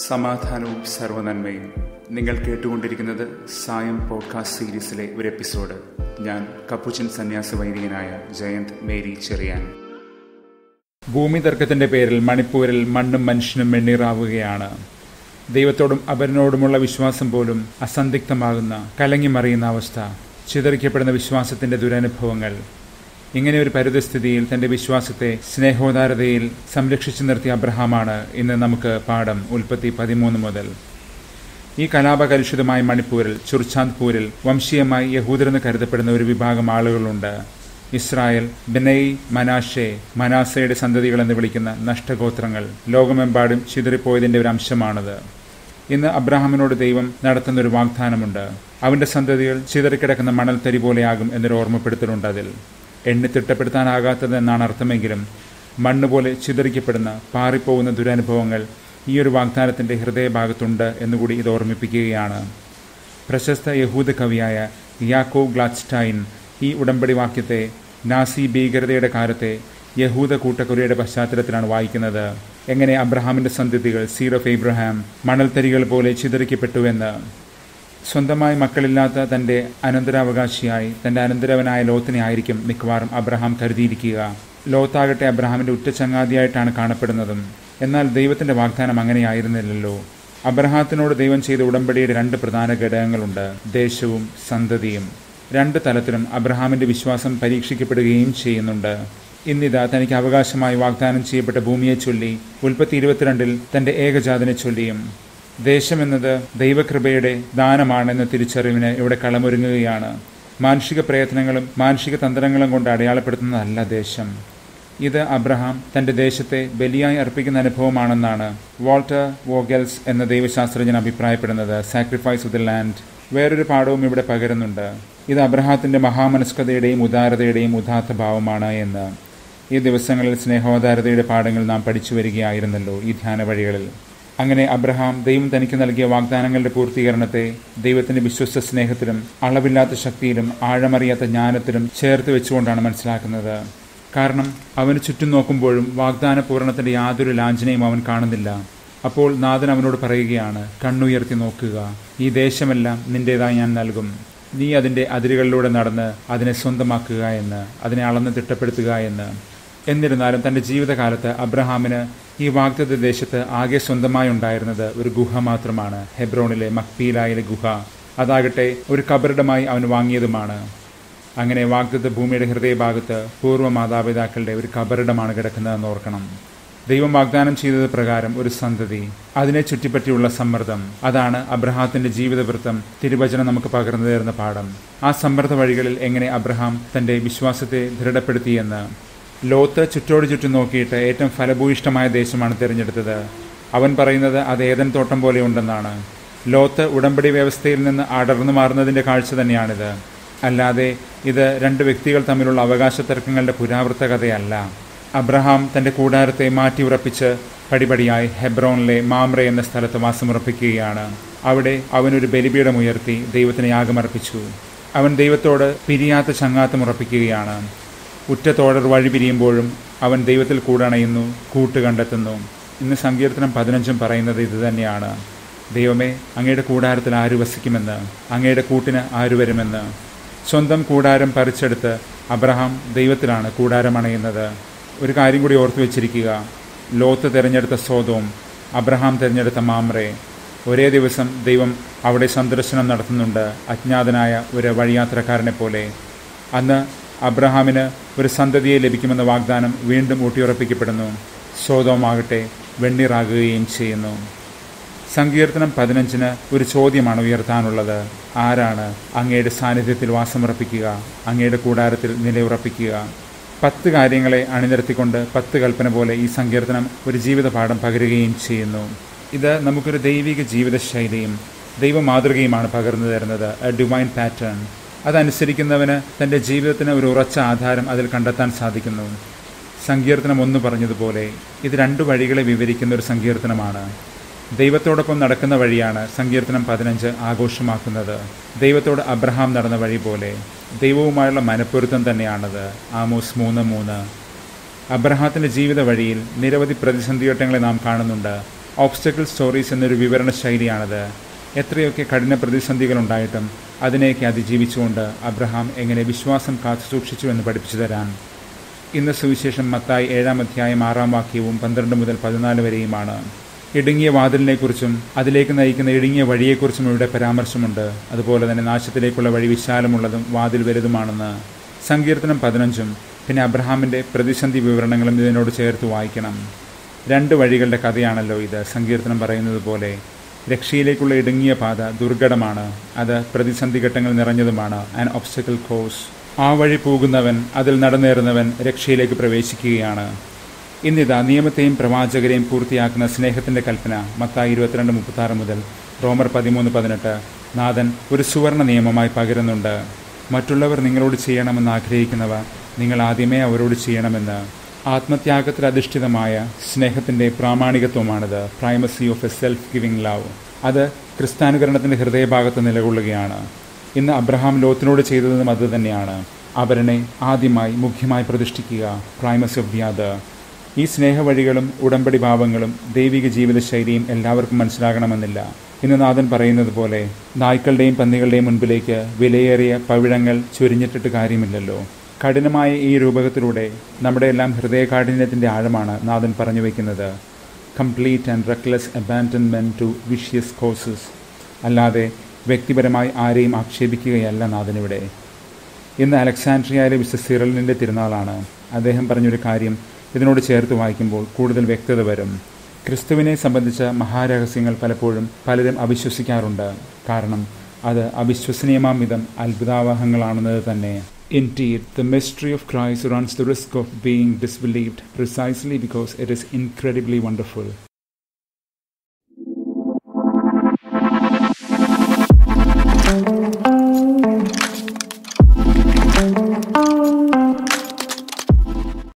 സമാധാനവും സർവനന്മയും നിങ്ങൾ കേട്ടുകൊണ്ടിരിക്കുന്നത് സായം പോഡ്കാസ്റ്റ് സീരീസിലെ ഒരു എപ്പിസോഡ് ഞാൻ കപ്പുച്ചൻ സന്യാസ വൈദികനായ ജയന്ത് മേരി ചെറിയാൻ ഭൂമി തർക്കത്തിന്റെ പേരിൽ മണിപ്പൂരിൽ മണ്ണും മനുഷ്യനും വെണ്ണീറാവുകയാണ് ദൈവത്തോടും അപരനോടുമുള്ള വിശ്വാസം പോലും അസന്ദിഗ്ധമാകുന്ന കലങ്ങിമറിയുന്ന അവസ്ഥ ചിതറിക്കപ്പെടുന്ന വിശ്വാസത്തിന്റെ ദുരനുഭവങ്ങൾ ഇങ്ങനെ ഒരു പരിതസ്ഥിതിയിൽ തന്റെ വിശ്വാസത്തെ സ്നേഹോദാരതയിൽ സംരക്ഷിച്ചു നിർത്തിയ അബ്രഹാമാണ് ഇന്ന് നമുക്ക് പാഠം ഉൽപ്പത്തി പതിമൂന്ന് മുതൽ ഈ കലാപകലുഷിതമായ മണിപ്പൂരിൽ ചുർച്ചാന്ദ്പൂരിൽ വംശീയമായി യഹൂദരെന്ന് കരുതപ്പെടുന്ന ഒരു വിഭാഗം ആളുകളുണ്ട് ഇസ്രായേൽ ബെനൈ മനാഷെ മനാസയുടെ സന്തതികൾ എന്ന് വിളിക്കുന്ന നഷ്ടഗോത്രങ്ങൾ ലോകമെമ്പാടും ചിതറിപ്പോയതിന്റെ ഒരു അംശമാണത് ഇന്ന് അബ്രഹാമിനോട് ദൈവം നടത്തുന്ന ഒരു വാഗ്ദാനമുണ്ട് അവന്റെ സന്തതികൾ ചിതറിക്കിടക്കുന്ന മണൽത്തരി പോലെയാകും എന്നൊരു ഓർമ്മപ്പെടുത്തലുണ്ട് അതിൽ എണ്ണി തിട്ടപ്പെടുത്താനാകാത്തത് എന്നാണ് അർത്ഥമെങ്കിലും മണ്ണ് പോലെ ചിതറിക്കപ്പെടുന്ന പാറിപ്പോകുന്ന ദുരനുഭവങ്ങൾ ഈ ഒരു വാഗ്ദാനത്തിന്റെ ഹൃദയഭാഗത്തുണ്ട് എന്നുകൂടി ഇത് ഓർമ്മിപ്പിക്കുകയാണ് പ്രശസ്ത യഹൂദ കവിയായ യാക്കോവ് ഗ്ലാഡ്സ്റ്റൈൻ ഈ ഉടമ്പടി വാക്യത്തെ നാസി ഭീകരതയുടെ കാലത്തെ യഹൂദ കൂട്ടക്കുരയുടെ പശ്ചാത്തലത്തിലാണ് വായിക്കുന്നത് എങ്ങനെ അബ്രഹാമിന്റെ സന്തതികൾ സീർ ഓഫ് എബ്രഹാം മണൽത്തരികൾ പോലെ ചിതറിക്കപ്പെട്ടുവെന്ന് സ്വന്തമായി മക്കളില്ലാത്ത തന്റെ അനന്തരാവകാശിയായി തന്റെ അനന്തരവനായ ലോത്തിനെ ആയിരിക്കും മിക്കവാറും അബ്രഹാം കരുതിയിരിക്കുക ലോത്താകട്ടെ അബ്രഹാമിന്റെ ഉറ്റ ചങ്ങാതിയായിട്ടാണ് കാണപ്പെടുന്നതും എന്നാൽ ദൈവത്തിന്റെ വാഗ്ദാനം അങ്ങനെയായിരുന്നില്ലല്ലോ അബ്രഹാത്തിനോട് ദൈവം ചെയ്ത ഉടമ്പടിയുടെ രണ്ട് പ്രധാന ഘടകങ്ങളുണ്ട് ദേശവും സന്തതിയും രണ്ട് തലത്തിലും അബ്രഹാമിന്റെ വിശ്വാസം പരീക്ഷിക്കപ്പെടുകയും ചെയ്യുന്നുണ്ട് ഇന്നിതാ തനിക്ക് അവകാശമായി വാഗ്ദാനം ചെയ്യപ്പെട്ട ഭൂമിയെ ചൊല്ലി ഉൽപ്പത്തി ഇരുപത്തിരണ്ടിൽ തന്റെ ഏകജാതനെ ചൊല്ലിയും ദേശമെന്നത് ദൈവകൃപയുടെ ദാനമാണെന്ന തിരിച്ചറിവിന് ഇവിടെ കളമൊരുങ്ങുകയാണ് മാനുഷിക പ്രയത്നങ്ങളും മാനുഷിക തന്ത്രങ്ങളും കൊണ്ട് അടയാളപ്പെടുത്തുന്നതല്ല ദേശം ഇത് അബ്രഹാം തന്റെ ദേശത്തെ ബലിയായി അർപ്പിക്കുന്ന അനുഭവമാണെന്നാണ് വാൾട്ടർ വോഗൽസ് എന്ന ദൈവശാസ്ത്രജ്ഞൻ അഭിപ്രായപ്പെടുന്നത് സാക്രിഫൈസ് ഓഫ് ദി ലാൻഡ് വേറൊരു പാഠവും ഇവിടെ പകരുന്നുണ്ട് ഇത് അബ്രഹാത്തിന്റെ മഹാമനസ്കതയുടെയും ഉദാരതയുടെയും ഉദാത്ത ഭാവമാണ് എന്ന് ഈ ദിവസങ്ങളിൽ സ്നേഹോദാരതയുടെ പാഠങ്ങൾ നാം പഠിച്ചു വരികയായിരുന്നല്ലോ ഈ ധ്യാന വഴികളിൽ അങ്ങനെ അബ്രഹാം ദൈവം തനിക്ക് നൽകിയ വാഗ്ദാനങ്ങളുടെ പൂർത്തീകരണത്തെ ദൈവത്തിന്റെ വിശ്വസ്ത സ്നേഹത്തിലും അളവില്ലാത്ത ശക്തിയിലും ആഴമറിയാത്ത ജ്ഞാനത്തിലും ചേർത്ത് വെച്ചുകൊണ്ടാണ് മനസ്സിലാക്കുന്നത് കാരണം അവന് ചുറ്റും നോക്കുമ്പോഴും വാഗ്ദാന പൂരണത്തിന്റെ യാതൊരു ലാഞ്ചനയും അവൻ കാണുന്നില്ല അപ്പോൾ നാഥൻ അവനോട് പറയുകയാണ് കണ്ണുയർത്തി നോക്കുക ഈ ദേശമെല്ലാം നിന്റേതായി ഞാൻ നൽകും നീ അതിന്റെ അതിരുകളിലൂടെ നടന്ന് അതിനെ സ്വന്തമാക്കുക എന്ന് അതിനെ അളന്ന് തിട്ടപ്പെടുത്തുക എന്ന് എന്നിരുന്നാലും തന്റെ ജീവിതകാലത്ത് അബ്രഹാമിന് ഈ വാഗ്ദത്ത ദേശത്ത് ആകെ സ്വന്തമായി ഉണ്ടായിരുന്നത് ഒരു ഗുഹ മാത്രമാണ് ഹെബ്രോണിലെ മക്പീലായിലെ ഗുഹ അതാകട്ടെ ഒരു കബറിടമായി അവൻ വാങ്ങിയതുമാണ് അങ്ങനെ വാഗ്ദത്ത ഭൂമിയുടെ ഹൃദയഭാഗത്ത് പൂർവ്വ മാതാപിതാക്കളുടെ ഒരു കബറിടമാണ് കിടക്കുന്നതെന്ന് ഓർക്കണം ദൈവം വാഗ്ദാനം ചെയ്തത് പ്രകാരം ഒരു സന്തതി അതിനെ ചുറ്റിപ്പറ്റിയുള്ള സമ്മർദ്ദം അതാണ് അബ്രഹാത്തിന്റെ ജീവിതവൃത്തം തിരുവചനം നമുക്ക് പകർന്നു തരുന്ന പാഠം ആ സമ്മർദ്ദ വഴികളിൽ എങ്ങനെ അബ്രഹാം തന്റെ വിശ്വാസത്തെ ദൃഢപ്പെടുത്തിയെന്ന് ലോത്ത് ചുറ്റോട് ചുറ്റും നോക്കിയിട്ട് ഏറ്റവും ഫലഭൂയിഷ്ടമായ ദേശമാണ് തിരഞ്ഞെടുത്തത് അവൻ പറയുന്നത് അത് ഏതൻ തോട്ടം പോലെ ഉണ്ടെന്നാണ് ലോത്ത് ഉടമ്പടി വ്യവസ്ഥയിൽ നിന്ന് അടർന്നു മാറുന്നതിന്റെ കാഴ്ച തന്നെയാണിത് അല്ലാതെ ഇത് രണ്ട് വ്യക്തികൾ തമ്മിലുള്ള അവകാശ തർക്കങ്ങളുടെ പുരാവൃത്ത കഥയല്ല അബ്രഹാം തന്റെ കൂടാരത്തെ മാറ്റി ഉറപ്പിച്ച് പടിപടിയായി ഹെബ്രോണിലെ മാമ്ര എന്ന സ്ഥലത്ത് വാസമുറപ്പിക്കുകയാണ് അവിടെ അവനൊരു ബലിപീഠം ഉയർത്തി ദൈവത്തിന് യാഗമർപ്പിച്ചു അവൻ ദൈവത്തോട് പിരിയാത്ത ചങ്ങാത്തം ഉറപ്പിക്കുകയാണ് ഉറ്റത്തോടർ വഴി പിരിയുമ്പോഴും അവൻ ദൈവത്തിൽ കൂടണയുന്നു കൂട്ട് കണ്ടെത്തുന്നു ഇന്ന് സങ്കീർത്തനം പതിനഞ്ചും പറയുന്നത് ഇതുതന്നെയാണ് ദൈവമേ അങ്ങയുടെ കൂടാരത്തിൽ ആര് വസിക്കുമെന്ന് അങ്ങയുടെ കൂട്ടിന് ആര് വരുമെന്ന് സ്വന്തം കൂടാരം പറിച്ചെടുത്ത് അബ്രഹാം ദൈവത്തിലാണ് കൂടാരം അണയുന്നത് ഒരു കാര്യം കൂടി ഓർത്തു വെച്ചിരിക്കുക ലോത്ത് തിരഞ്ഞെടുത്ത സോതവും അബ്രഹാം തിരഞ്ഞെടുത്ത മാമ്രെ ഒരേ ദിവസം ദൈവം അവിടെ സന്ദർശനം നടത്തുന്നുണ്ട് അജ്ഞാതനായ ഒരു വഴിയാത്രക്കാരനെ പോലെ അന്ന് അബ്രഹാമിന് ഒരു സന്തതിയെ ലഭിക്കുമെന്ന വാഗ്ദാനം വീണ്ടും ഊട്ടിയുറപ്പിക്കപ്പെടുന്നു സോതവുമാകട്ടെ വെണ്ണീറാകുകയും ചെയ്യുന്നു സങ്കീർത്തനം പതിനഞ്ചിന് ഒരു ചോദ്യമാണ് ഉയർത്താനുള്ളത് ആരാണ് അങ്ങയുടെ സാന്നിധ്യത്തിൽ വാസമുറപ്പിക്കുക അങ്ങയുടെ കൂടാരത്തിൽ നിലയുറപ്പിക്കുക പത്ത് കാര്യങ്ങളെ അണിനിരത്തിക്കൊണ്ട് പത്ത് കൽപ്പന പോലെ ഈ സങ്കീർത്തനം ഒരു ജീവിതപാഠം പകരുകയും ചെയ്യുന്നു ഇത് നമുക്കൊരു ദൈവിക ജീവിതശൈലിയും ദൈവ മാതൃകയുമാണ് പകർന്നു തരുന്നത് എ ഡിവൈൻ പാറ്റേൺ അതനുസരിക്കുന്നവന് തൻ്റെ ജീവിതത്തിന് ഒരു ഉറച്ച ആധാരം അതിൽ കണ്ടെത്താൻ സാധിക്കുന്നു സങ്കീർത്തനം ഒന്ന് പറഞ്ഞതുപോലെ ഇത് രണ്ടു വഴികളെ വിവരിക്കുന്ന ഒരു സങ്കീർത്തനമാണ് ദൈവത്തോടൊപ്പം നടക്കുന്ന വഴിയാണ് സങ്കീർത്തനം പതിനഞ്ച് ആഘോഷമാക്കുന്നത് ദൈവത്തോട് അബ്രഹാം നടന്ന വഴി പോലെ ദൈവവുമായുള്ള മനപ്പൊരുത്തം തന്നെയാണത് ആമോസ് മൂന്ന് മൂന്ന് അബ്രഹാത്തിന്റെ ജീവിത വഴിയിൽ നിരവധി പ്രതിസന്ധിഘട്ടങ്ങളെ നാം കാണുന്നുണ്ട് ഓബ്സ്റ്റക്കിൾ സ്റ്റോറീസ് എന്നൊരു വിവരണ ശൈലിയാണത് എത്രയൊക്കെ കഠിന പ്രതിസന്ധികളുണ്ടായിട്ടും അതിനെയൊക്കെ അതിജീവിച്ചുകൊണ്ട് അബ്രഹാം എങ്ങനെ വിശ്വാസം കാത്തുസൂക്ഷിച്ചു എന്ന് പഠിപ്പിച്ചു തരാൻ ഇന്ന് സുവിശേഷം മത്തായി ഏഴാം അധ്യായം ആറാം വാക്യവും പന്ത്രണ്ട് മുതൽ പതിനാല് വരെയുമാണ് ഇടുങ്ങിയ വാതിലിനെക്കുറിച്ചും അതിലേക്ക് നയിക്കുന്ന ഇടുങ്ങിയ വഴിയെക്കുറിച്ചും ഇവിടെ പരാമർശമുണ്ട് അതുപോലെ തന്നെ നാശത്തിലേക്കുള്ള വഴി വിശാലമുള്ളതും വാതിൽ വലുതുമാണെന്ന് സങ്കീർത്തനം പതിനഞ്ചും പിന്നെ അബ്രഹാമിൻ്റെ പ്രതിസന്ധി വിവരണങ്ങളും ഇതിനോട് ചേർത്ത് വായിക്കണം രണ്ട് വഴികളുടെ കഥയാണല്ലോ ഇത് സങ്കീർത്തനം പറയുന്നത് പോലെ രക്ഷയിലേക്കുള്ള ഇടുങ്ങിയ പാത ദുർഘടമാണ് അത് പ്രതിസന്ധി ഘട്ടങ്ങൾ നിറഞ്ഞതുമാണ് ആൻ ഒബ്സ്റ്റക്കിൾ കോഴ്സ് ആ വഴി പോകുന്നവൻ അതിൽ നടന്നേറുന്നവൻ രക്ഷയിലേക്ക് പ്രവേശിക്കുകയാണ് ഇന്നിതാ നിയമത്തെയും പ്രവാചകരെയും പൂർത്തിയാക്കുന്ന സ്നേഹത്തിന്റെ കൽപ്പന മത്തായി ഇരുപത്തിരണ്ട് മുപ്പത്തി ആറ് മുതൽ റോമർ പതിമൂന്ന് പതിനെട്ട് നാഥൻ ഒരു സുവർണ നിയമമായി പകരുന്നുണ്ട് മറ്റുള്ളവർ നിങ്ങളോട് ചെയ്യണമെന്ന് ആഗ്രഹിക്കുന്നവ നിങ്ങൾ ആദ്യമേ അവരോട് ചെയ്യണമെന്ന് ആത്മത്യാഗത്തിൽ അധിഷ്ഠിതമായ സ്നേഹത്തിന്റെ പ്രാമാണികത്വമാണിത് primacy of a self giving love അത് ക്രിസ്ത്യാനുകരണത്തിന്റെ ഹൃദയഭാഗത്ത് നിലകൊള്ളുകയാണ് ഇന്ന് അബ്രഹാം ലോത്തിനോട് ചെയ്തതും അത് തന്നെയാണ് അവരനെ ആദ്യമായി മുഖ്യമായി പ്രതിഷ്ഠിക്കുക പ്രൈമസി ഓഫ് ദി അതർ ഈ സ്നേഹവഴികളും ഉടമ്പടി ഭാവങ്ങളും ദൈവിക ജീവിതശൈലിയും എല്ലാവർക്കും മനസ്സിലാകണമെന്നില്ല ഇന്ന് നാഥൻ പറയുന്നത് പോലെ നായ്ക്കളുടെയും പന്നികളുടെയും മുൻപിലേക്ക് വിലയേറിയ പവിഴങ്ങൾ ചൊരിഞ്ഞിട്ടിട്ട് കാര്യമില്ലല്ലോ കഠിനമായ ഈ രൂപകത്തിലൂടെ നമ്മുടെ എല്ലാം ഹൃദയകാഠിന്യത്തിൻ്റെ ആഴമാണ് നാഥൻ പറഞ്ഞു വയ്ക്കുന്നത് complete and reckless abandonment to vicious causes അല്ലാതെ വ്യക്തിപരമായി ആരെയും ആക്ഷേപിക്കുകയല്ല നാഥനിവിടെ ഇന്ന് അലക്സാൻഡ്രിയയിലെ വിശുദ്ധ സിറലിൻ്റെ തിരുനാളാണ് അദ്ദേഹം പറഞ്ഞൊരു കാര്യം ഇതിനോട് ചേർത്ത് വായിക്കുമ്പോൾ കൂടുതൽ വ്യക്തത വരും ക്രിസ്തുവിനെ സംബന്ധിച്ച മഹാരഹസ്യങ്ങൾ പലപ്പോഴും പലരും അവിശ്വസിക്കാറുണ്ട് കാരണം അത് അവിശ്വസനീയമാം വിധം അത്ഭുതാവഹങ്ങളാണെന്നത് തന്നെ Indeed, the mystery of Christ runs the risk of being disbelieved precisely because it is incredibly wonderful. thank you